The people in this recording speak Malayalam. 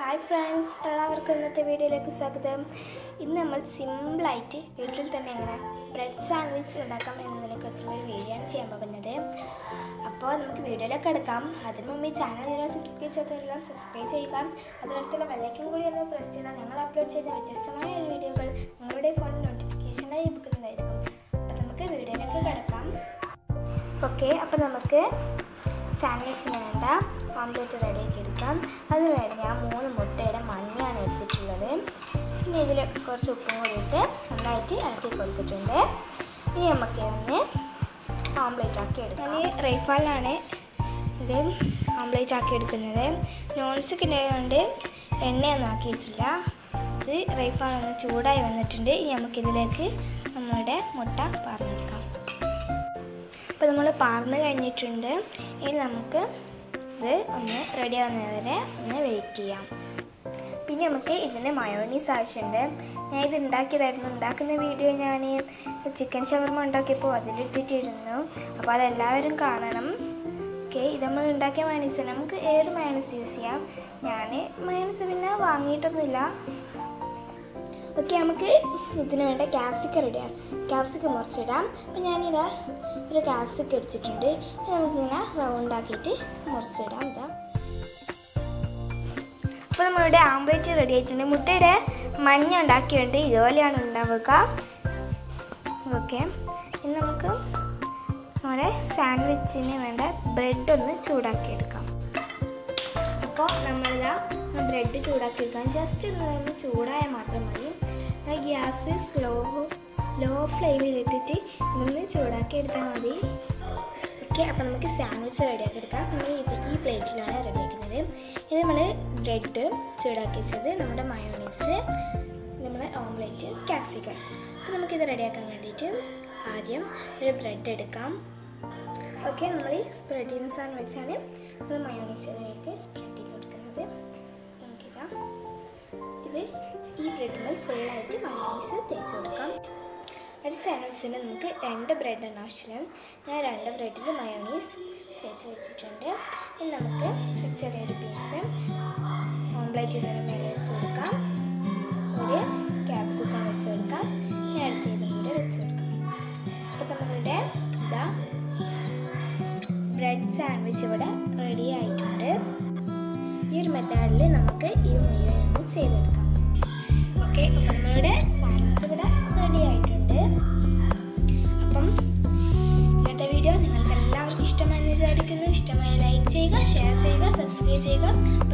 ഹായ് ഫ്രണ്ട്സ് എല്ലാവർക്കും ഇന്നത്തെ വീഡിയോയിലേക്ക് സ്വാഗതം ഇന്ന് നമ്മൾ സിമ്പിളായിട്ട് വീട്ടിൽ തന്നെ എങ്ങനെ ബ്രെഡ് സാൻഡ്വിച്ച് ഉണ്ടാക്കാം എന്നതിനെ കുറിച്ചുള്ള ഒരു വീഡിയോ ആണ് ചെയ്യാൻ പോകുന്നത് അപ്പോൾ നമുക്ക് വീഡിയോയിലേക്ക് എടുക്കാം അതിന് മുമ്പ് ഈ ചാനൽ ഇതുവരെ സബ്സ്ക്രൈബ് ചെയ്തവരെല്ലാം സബ്സ്ക്രൈബ് ചെയ്യുക അതിനടുത്തുള്ള വെള്ളയ്ക്കും കൂടി ഒന്ന് പ്രസ് ചെയ്താൽ ഞങ്ങൾ അപ്ലോഡ് ചെയ്ത വ്യത്യസ്തമായ വീഡിയോകൾ നിങ്ങളുടെ ഫോണിൽ നോട്ടിഫിക്കേഷനായി ലഭിക്കുന്നതായിരിക്കും അപ്പോൾ നമുക്ക് വീഡിയോയിലേക്ക് കിടക്കാം ഓക്കെ അപ്പോൾ നമുക്ക് സാൻഡ്വിച്ചിന് വേണ്ട ഓംലെറ്റ് റെഡിയാക്കി എടുക്കാം അതിന് വേണ്ടി ഞാൻ മൂന്ന് മുട്ടയുടെ മഞ്ഞയാണ് എടുത്തിട്ടുള്ളത് പിന്നെ ഇതിൽ കുറച്ച് ഉപ്പും കൂടി ഇട്ട് നന്നായിട്ട് ഇളക്കി കൊടുത്തിട്ടുണ്ട് ഇനി നമുക്ക് ഇതിന് ഓംലെറ്റ് ആക്കി എടുക്കാം ഞാൻ റൈഫാലാണ് ഇത് ഓംലെറ്റ് ആക്കി എടുക്കുന്നത് നോൺ സ്റ്റിക്കിൻ്റെ കൊണ്ട് എണ്ണയൊന്നും ആക്കിയിട്ടില്ല ഇത് റൈഫാളൊന്ന് ചൂടായി വന്നിട്ടുണ്ട് ഇനി നമുക്കിതിലേക്ക് നമ്മുടെ മുട്ട പറഞ്ഞെടുക്കാം അപ്പോൾ നമ്മൾ പാർന്ന് കഴിഞ്ഞിട്ടുണ്ട് ഇനി നമുക്ക് ഇത് ഒന്ന് റെഡി ആവുന്നവരെ ഒന്ന് വെയിറ്റ് ചെയ്യാം പിന്നെ നമുക്ക് ഇതിന് മയോണീസ് ആവശ്യമുണ്ട് ഞാൻ ഇത് ഉണ്ടാക്കിയതായിരുന്നു ഉണ്ടാക്കുന്ന വീഡിയോ ഞാൻ ചിക്കൻ ഷവർമ ഉണ്ടാക്കിയപ്പോൾ അതിലിട്ടിട്ടിരുന്നു അപ്പോൾ അതെല്ലാവരും കാണണം ഓക്കെ ഇത് നമ്മൾ ഉണ്ടാക്കിയ മയോണീസ് നമുക്ക് ഏത് മയോണീസ് യൂസ് ചെയ്യാം ഞാൻ മയോണീസ് പിന്നെ വാങ്ങിയിട്ടൊന്നുമില്ല ഓക്കെ നമുക്ക് ഇതിന് വേണ്ട ക്യാപ്സിക്കം റെഡിയാണ് ക്യാപ്സിക്കം മുറിച്ചിടാം അപ്പോൾ ഞാനിതാ ഒരു ക്യാപ്സിക്കം എടുത്തിട്ടുണ്ട് ഇത് നമുക്കിങ്ങനെ റൗണ്ട് ആക്കിയിട്ട് മുറിച്ചിടാം ഇതാ അപ്പോൾ നമ്മളുടെ ആംബ്ലേറ്റ് റെഡി ആയിട്ടുണ്ട് മുട്ടയുടെ മഞ്ഞ ഉണ്ടാക്കിയുണ്ട് ഇതുപോലെയാണ് ഉണ്ടാവുക ഓക്കെ ഇനി നമുക്ക് നമ്മുടെ സാൻഡ്വിച്ചിന് വേണ്ട ബ്രെഡ് ഒന്ന് ചൂടാക്കി എടുക്കാം അപ്പോൾ നമ്മളിതാ ബ്രെഡ് ചൂടാക്കി എടുക്കാം ജസ്റ്റ് ഒന്ന് ഒന്ന് ചൂടായാൽ മാത്രം മതി ആ ഗ്യാസ് സ്ലോ ലോ ഫ്ലെയിമിൽ ഇട്ടിട്ട് ഇതൊന്ന് ചൂടാക്കി എടുത്താൽ മതി ഓക്കെ അപ്പോൾ നമുക്ക് സാൻഡ്വിച്ച് റെഡിയാക്കി എടുക്കാം നമ്മൾ ഇത് ഈ പ്ലേറ്റിലാണ് റെഡിയാക്കുന്നത് ഇത് നമ്മൾ ബ്രെഡ് ചൂടാക്കി വെച്ചത് നമ്മുടെ മയോണൈസ് നമ്മുടെ ഓംലെറ്റ് ക്യാപ്സിക്കം അപ്പോൾ നമുക്കിത് റെഡിയാക്കാൻ വേണ്ടിയിട്ട് ആദ്യം ഒരു ബ്രെഡ് എടുക്കാം ഓക്കെ നമ്മൾ ഈ സ്പ്രെഡ് ചെയ്യുന്ന സാധനം വെച്ചാണ് നമ്മൾ മയോണൈസ് ഇതിലേക്ക് സ്പ്രെഡ് ചെയ്ത് കൊടുക്കുന്നത് നമുക്കിതാ ഇത് ഈ ബ്രെഡിൽ ഫുള്ളായിട്ട് മയോണൈസ് തേച്ച് കൊടുക്കാം ഒരു സാൻഡ്വിച്ചിന് നമുക്ക് രണ്ട് ബ്രെഡാണ് ആവശ്യം ഞാൻ രണ്ട് ബ്രെഡിൽ മയോണൈസ് തേച്ച് വെച്ചിട്ടുണ്ട് ഇനി നമുക്ക് ചെറിയൊരു പീസ് ഓംപ്ലേറ്റ് ഇതിന് മേലെ വെച്ച് കൊടുക്കാം ഒരു ക്യാപ്സിക്കം വെച്ച് കൊടുക്കാം ഇനി അടുത്ത ഇതും കൂടെ വെച്ച് കൊടുക്കാം അപ്പോൾ നമ്മളുടെ ഇതാ ബ്രെഡ് സാൻഡ്വിച്ച് ഇവിടെ റെഡി ആയിട്ടുണ്ട് ഈ ഒരു മെത്തേഡിൽ നമുക്ക് ഇത് മുഴുവൻ ഒന്ന് ചെയ്തെടുക്കാം ഓക്കെ അപ്പം നമ്മളുടെ സാൻഡ്വിച്ച് ഇവിടെ റെഡി ആയിട്ടുണ്ട് അപ്പം ഇന്നത്തെ വീഡിയോ നിങ്ങൾക്ക് എല്ലാവർക്കും ഇഷ്ടമായെന്ന് വിചാരിക്കുന്നു ഇഷ്ടമായ ലൈക്ക് ചെയ്യുക ഷെയർ ചെയ്യുക സബ്സ്ക്രൈബ് ചെയ്യുക